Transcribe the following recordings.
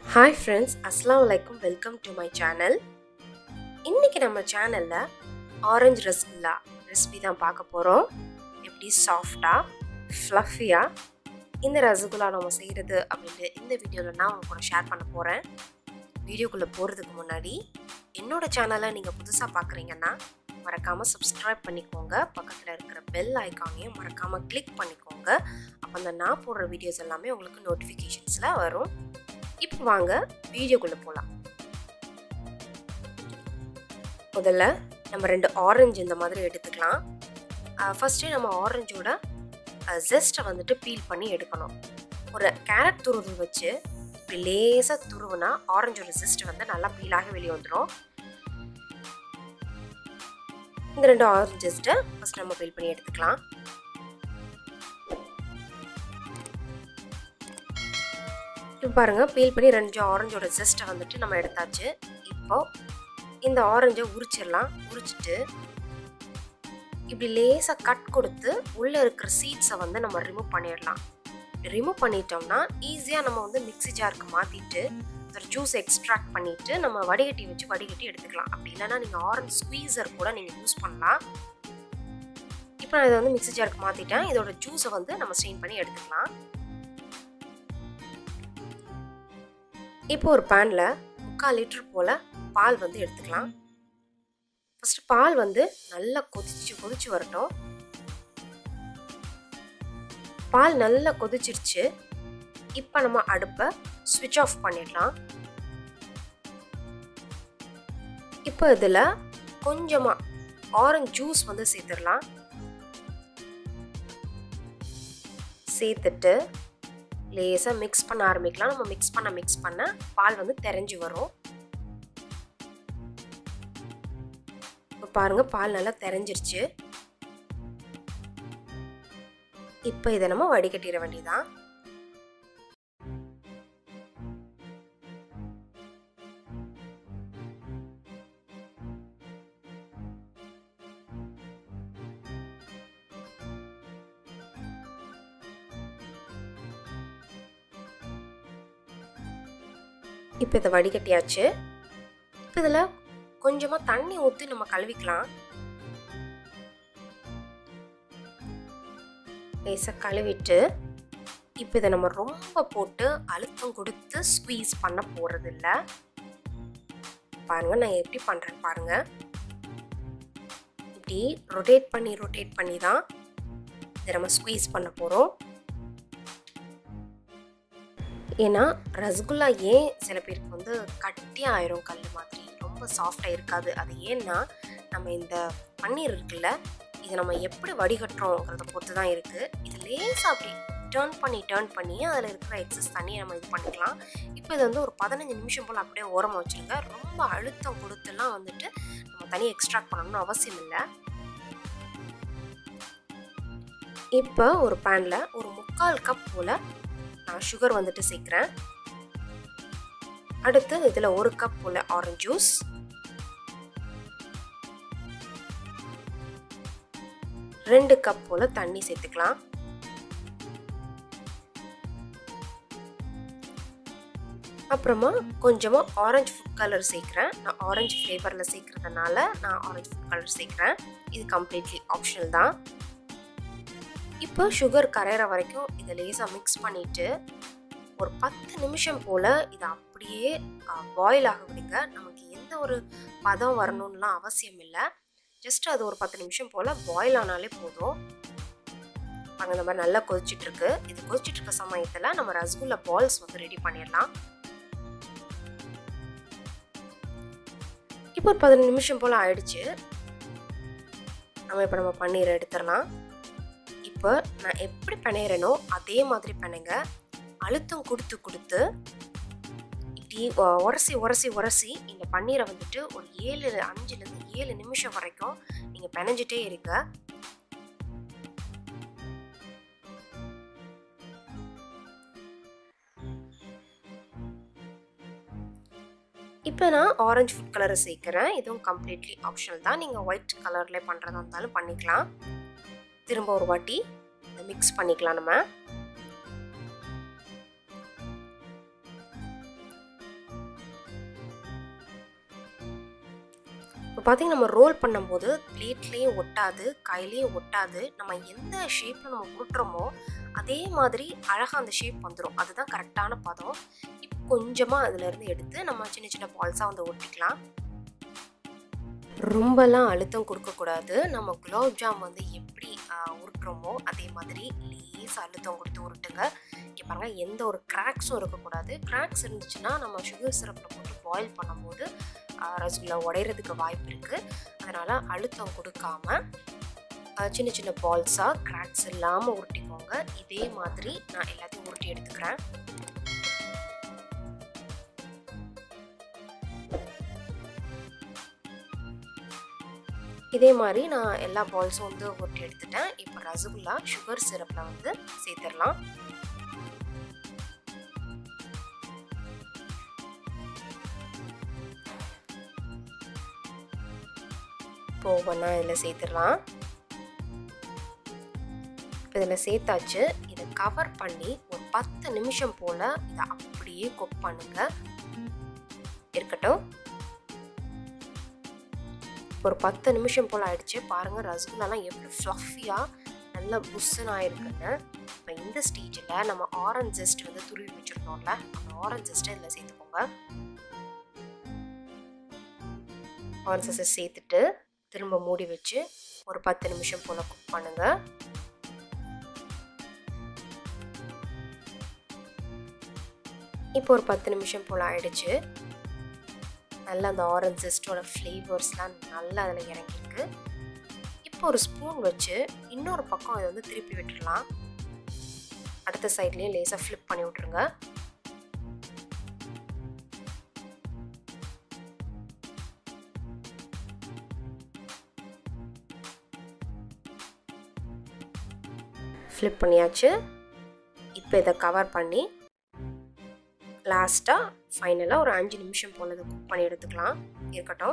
hi friends அஸ்லாம் வலைக்கும் welcome to my channel இன்றைக்கி நம்ம சேனலில் ஆரஞ்சு ரசகுல்லா ரெசிபி தான் பார்க்க போகிறோம் எப்படி சாஃப்டாக ஃப்ளஃபியாக இந்த ரசகுல்லா நம்ம செய்கிறது அப்படின்ட்டு இந்த வீடியோவில் நான் உங்க கூட ஷேர் பண்ண போகிறேன் வீடியோக்குள்ளே போகிறதுக்கு முன்னாடி என்னோடய சேனலை நீங்கள் புதுசாக பார்க்குறீங்கன்னா மறக்காமல் சப்ஸ்கிரைப் பண்ணிக்கோங்க பக்கத்தில் இருக்கிற பெல் ஐக்கானையும் மறக்காமல் கிளிக் பண்ணிக்கோங்க அப்போ அந்த நான் போடுற வீடியோஸ் எல்லாமே உங்களுக்கு நோட்டிஃபிகேஷன்ஸில் வரும் இப்போ வாங்க வீடியோக்குள்ளே போகலாம் முதல்ல நம்ம ரெண்டு ஆரஞ்சு இந்த மாதிரி எடுத்துக்கலாம் ஃபஸ்ட்டே நம்ம ஆரஞ்சோட ஜெஸ்ட்டை வந்துட்டு பீல் பண்ணி எடுக்கணும் ஒரு கேரட் துருவு வச்சு இப்படி லேசாக துருவுனா ஆரஞ்சோட ஜெஸ்ட் வந்து நல்லா பீலாக வெளியே வந்துடும் இந்த ரெண்டு ஆரஞ்சு ஜெஸ்ட்டை ஃபஸ்ட் நம்ம பீல் பண்ணி எடுத்துக்கலாம் இப்போ பாருங்கள் பீல் பண்ணி ரெண்டு ஆரஞ்சோட ஜெஸ்ட்டை வந்துட்டு நம்ம எடுத்தாச்சு இப்போ இந்த ஆரஞ்சை உரிச்சிடலாம் உரிச்சிட்டு இப்படி லேசாக கட் கொடுத்து உள்ளே இருக்கிற சீட்ஸை வந்து நம்ம ரிமூவ் பண்ணிடலாம் ரிமூவ் பண்ணிட்டோம்னா ஈஸியாக நம்ம வந்து மிக்ஸி ஜாருக்கு மாற்றிட்டு ஒரு ஜூஸ் எக்ஸ்ட்ராக்ட் பண்ணிவிட்டு நம்ம வடிகட்டி வச்சு வடிகட்டி எடுத்துக்கலாம் அப்படி இல்லைனா நீங்கள் ஆரஞ்சு ஸ்குவீசர் கூட நீங்கள் யூஸ் பண்ணலாம் இப்போ நான் இதை வந்து மிக்ஸி ஜாருக்கு மாற்றிட்டேன் இதோட ஜூஸை வந்து நம்ம ஸ்டெயின் பண்ணி எடுத்துக்கலாம் இப்போ ஒரு பேனில் முக்கால் லிட்டர் போல் பால் வந்து எடுத்துக்கலாம் ஃபஸ்ட்டு பால் வந்து நல்லா கொதிச்சு கொதிச்சு வரட்டும் பால் நல்லா கொதிச்சிருச்சு இப்போ நம்ம அடுப்பை ஸ்விட்ச் ஆஃப் பண்ணிடலாம் இப்போ இதில் கொஞ்சமாக ஆரஞ்சு ஜூஸ் வந்து சேர்த்துடலாம் சேர்த்துட்டு லேசாக மிக்ஸ் பண்ண ஆரம்பிக்கலாம் நம்ம மிக்ஸ் பண்ண மிக்ஸ் பண்ண பால் வந்து தெரிஞ்சு வரும் இப்போ பாருங்கள் பால் நல்லா தெரிஞ்சிருச்சு இப்போ இதை நம்ம வடிகட்டிட வேண்டியதான் இப்போ இதை வடிகட்டியாச்சு இப்போ இதில் கொஞ்சமாக தண்ணி ஊற்றி நம்ம கழுவிக்கலாம் லேசாக கழுவிட்டு இப்போ இதை நம்ம ரொம்ப போட்டு அழுத்தம் கொடுத்து ஸ்குவீஸ் பண்ண போகிறது இல்லை பாருங்கள் நான் எப்படி பண்ணுறேன்னு பாருங்கள் இப்படி ரொட்டேட் பண்ணி ரொட்டேட் பண்ணி தான் இதை நம்ம ஸ்குவீஸ் பண்ண போகிறோம் ஏன்னா ரசகுல்லா ஏன் சில பேருக்கு வந்து கட்டியாக ஆயிரும் கல் மாதிரி ரொம்ப சாஃப்டாக இருக்காது அது ஏன்னா நம்ம இந்த பன்னீர் இருக்குல்ல இதை நம்ம எப்படி வடிகட்டுறோங்கிறத பொறுத்து தான் இருக்குது இது லேசாக அப்படி டேர்ன் பண்ணி டேர்ன் பண்ணி அதில் இருக்கிற எக்ஸஸ் தண்ணியை நம்ம இது பண்ணிக்கலாம் இப்போ இது வந்து ஒரு பதினஞ்சு நிமிஷம் போல் அப்படியே ஓரமாக வச்சுருங்க ரொம்ப அழுத்தம் கொடுத்துலாம் வந்துட்டு நம்ம தனியாக எக்ஸ்ட்ராக்ட் பண்ணணும்னு அவசியம் இல்லை இப்போ ஒரு பேனில் ஒரு முக்கால் கப் போல் நான் சுகர் வந்துட்டு சேர்க்குறேன் அடுத்து இதில் ஒரு கப் போல் ஆரஞ்சு ஜூஸ் ரெண்டு கப் போல் தண்ணி சேர்த்துக்கலாம் அப்புறமா கொஞ்சமாக ஆரஞ்சு ஃபுட் கலர் சேர்க்குறேன் நான் ஆரஞ்சு ஃப்ளேவரில் சேர்க்குறதுனால நான் ஆரஞ்சு ஃபுட் கலர் சேர்க்குறேன் இது கம்ப்ளீட்லி ஆப்ஷனல் தான் இப்போ சுகர் கரையிற வரைக்கும் இதை லேசாக மிக்ஸ் பண்ணிவிட்டு ஒரு பத்து நிமிஷம் போல் இதை அப்படியே பாயில் ஆக விடுங்க நமக்கு எந்த ஒரு பதம் வரணும்லாம் அவசியம் இல்லை ஜஸ்ட் அது ஒரு பத்து நிமிஷம் போல் பாயில் ஆனாலே போதும் அங்கே இந்த மாதிரி நல்லா கொதிச்சிட்ருக்கு இது கொதிச்சிட்ருக்க சமயத்தில் நம்ம ரசகுல்லா பால்ஸ் வந்து ரெடி பண்ணிடலாம் இப்போ ஒரு பதினஞ்சு நிமிஷம் போல் ஆயிடுச்சு நம்ம இப்போ நம்ம பன்னீர் எடுத்துடலாம் இப்போ நான் எப்படி பிணையிறனோ அதே மாதிரி பிணைங்க அழுத்தம் கொடுத்து கொடுத்து இப்படி உரசி உரசி உரசி இந்த பன்னீரை வந்துட்டு ஒரு ஏழு அஞ்சுலேருந்து ஏழு நிமிஷம் வரைக்கும் நீங்கள் பிணைஞ்சிட்டே இருங்க இப்போ நான் ஆரஞ்சு ஃபுட் கலரை சேர்க்குறேன் இதுவும் கம்ப்ளீட்லி ஆப்ஷனல் தான் நீங்கள் ஒயிட் கலரில் பண்ணுறதா இருந்தாலும் பண்ணிக்கலாம் திரும்ப ஒரு வாட்டி இதை மிக்ஸ் பண்ணிக்கலாம் நம்ம இப்போ பார்த்தீங்கன்னா நம்ம ரோல் பண்ணும்போது பிளேட்லேயும் ஒட்டாது கையிலையும் ஒட்டாது நம்ம எந்த ஷேப்பில் நம்ம உருட்டுறோமோ அதே மாதிரி அழகாக அந்த ஷேப் வந்துடும் அதுதான் கரெக்டான பதம் இப்போ கொஞ்சமாக அதிலேருந்து எடுத்து நம்ம சின்ன சின்ன பால்ஸாக வந்து ஒட்டிக்கலாம் ரொம்பலாம் அழுத்தம் கொடுக்கக்கூடாது நம்ம குலாப் ஜாம் வந்து எப்படி உருட்டுறோமோ அதே மாதிரி லேஸ் அழுத்தம் கொடுத்து உருட்டுங்க இங்கே பாருங்கள் எந்த ஒரு கிராக்ஸும் இருக்கக்கூடாது கிராக்ஸ் இருந்துச்சுன்னா நம்ம சுகர் சிரப்பில் போட்டு பாயில் பண்ணும்போது ரசகுல்லா உடையிறதுக்கு வாய்ப்பு இருக்குது அதனால் அழுத்தம் கொடுக்காம சின்ன சின்ன பால்ஸாக கிராக்ஸ் இல்லாமல் உருட்டிக்கோங்க இதே மாதிரி நான் எல்லாத்தையும் உருட்டி எடுத்துக்கிறேன் இதே மாதிரி நான் எல்லா பால்ஸும் வந்து உருட்டி எடுத்துட்டேன் இப்போ ரசகுல்லா சுகர் சிரப்பில் வந்து சேர்த்துடலாம் இப்போ ஒவ்வொன்றா இதில் சேர்த்துடலாம் இப்போ இதில் சேர்த்தாச்சு இதை கவர் பண்ணி ஒரு பத்து நிமிஷம் போல் இதை அப்படியே குக் பண்ணுங்க இருக்கட்டும் ஒரு பத்து நிமிஷம் போல் ஆயிடுச்சு பாருங்கள் ரசகுல்லாலாம் எப்படி ஃப்ளஃபியாக நல்லா புஷ்ஷுன்னு ஆயிருக்குன்னு இப்போ இந்த ஸ்டேஜில் நம்ம ஆரஞ்ச் ஜெஸ்ட் வந்து துருவி வச்சுருந்தோம்ல அந்த ஆரஞ்ச் ஜெஸ்ட்டை இதில் சேர்த்துக்கோங்க ஆரஞ்ச் ஜெஸ்ட்டை சேர்த்துட்டு திரும்ப மூடி வச்சு ஒரு பத்து நிமிஷம் போல் குக் பண்ணுங்கள் இப்போ ஒரு பத்து நிமிஷம் போல் ஆயிடுச்சு நல்லா அந்த ஆரஞ்ச் ஜெஸ்டோட ஃப்ளேவர்ஸ்லாம் நல்லா அதில் இறங்கியிருக்கு இப்போ ஒரு ஸ்பூன் வச்சு இன்னொரு பக்கம் அதை வந்து திருப்பி விட்டுடலாம் அடுத்த சைட்லேயும் லேசாக ஃப்ளிப் பண்ணி விட்ருங்க ஃப்ளிப் பண்ணியாச்சு இப்போ இதை கவர் பண்ணி லாஸ்ட்டாக ஃபைனலாக ஒரு அஞ்சு நிமிஷம் போல் இதை குக் பண்ணி எடுத்துக்கலாம் இருக்கட்டும்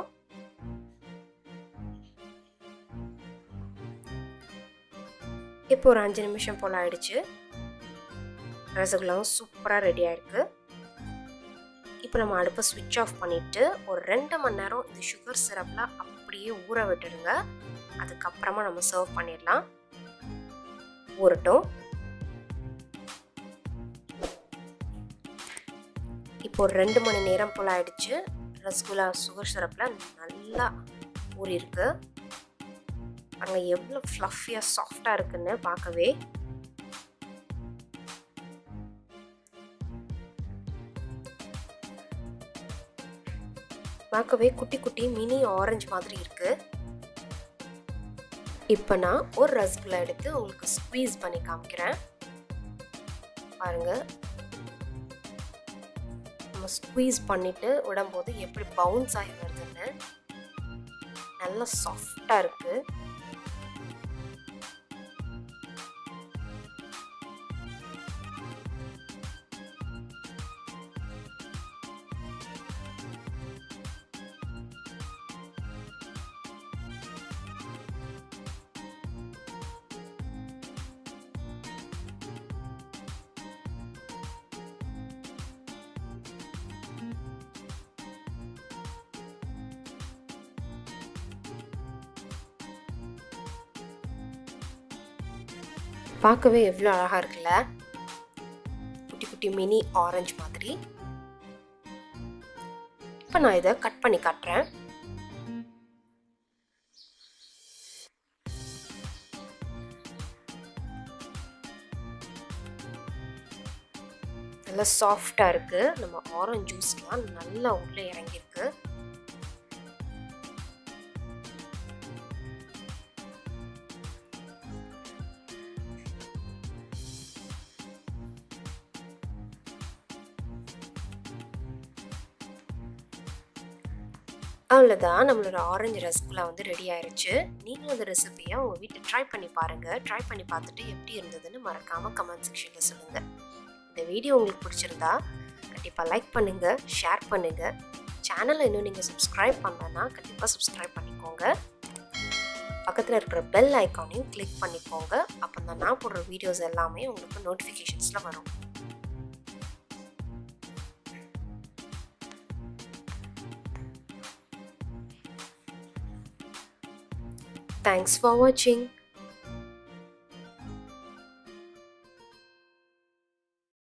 இப்போ ஒரு அஞ்சு நிமிஷம் போல் ஆயிடுச்சு ரசகுல்லாவும் சூப்பராக ரெடி ஆயிருக்கு இப்போ நம்ம அடுப்பை ஸ்விட்ச் ஆஃப் பண்ணிவிட்டு ஒரு ரெண்டு மணி நேரம் இந்த சுகர் சிரப்பில் அப்படியே ஊற விட்டுடுங்க அதுக்கப்புறமா நம்ம சர்வ் பண்ணிடலாம் ஊறட்டும் இப்போ ஒரு ரெண்டு மணி நேரம் போல் ஆயிடுச்சு ரசகுல்லா சுகர் சிரப்பில் நல்லா ஊறியிருக்கு அங்கே எவ்வளோ ஃப்ளஃபியாக சாஃப்டாக இருக்குன்னு பார்க்கவே பார்க்கவே குட்டி குட்டி மினி ஆரஞ்சு மாதிரி இருக்கு இப்போ நான் ஒரு ரசகுல்லா எடுத்து உங்களுக்கு ஸ்குவீஸ் பண்ணி காமிக்கிறேன் பாருங்க நம்ம ஸ்குவீஸ் பண்ணிட்டு விடும்போது எப்படி பவுன்ஸ் ஆகி வருதுன்னு நல்லா சாஃப்டாக இருக்கு பார்க்கவே எவ்வளோ அழகாக இருக்குல்ல குட்டி குட்டி மினி ஆரஞ்சு மாதிரி இப்போ நான் இதை கட் பண்ணி காட்டுறேன் நல்லா சாஃப்டாக இருக்குது நம்ம ஆரஞ்ச் ஜூஸ்லாம் நல்லா உள்ளே இறங்கியிருக்கு அவ்வளோதான் நம்மளோட ஆரஞ்சு ரசகுல்லா வந்து ரெடி ஆயிருச்சு நீங்களும் இந்த ரெசிபியை உங்கள் வீட்டில் ட்ரை பண்ணி பாருங்கள் ட்ரை பண்ணி பார்த்துட்டு எப்படி இருந்ததுன்னு மறக்காமல் கமெண்ட் செக்ஷனில் சொல்லுங்கள் இந்த வீடியோ உங்களுக்கு பிடிச்சிருந்தா கண்டிப்பாக லைக் பண்ணுங்கள் ஷேர் பண்ணுங்கள் சேனலை இன்னும் நீங்கள் சப்ஸ்கிரைப் பண்ணலன்னா கண்டிப்பாக சப்ஸ்கிரைப் பண்ணிக்கோங்க பக்கத்தில் இருக்கிற பெல் ஐக்கானையும் கிளிக் பண்ணிக்கோங்க அப்போ தான் நான் போடுற வீடியோஸ் எல்லாமே உங்களுக்கு நோட்டிஃபிகேஷன்ஸில் வரும் தேங்க்ஸ் ஃபார் வாட்சிங்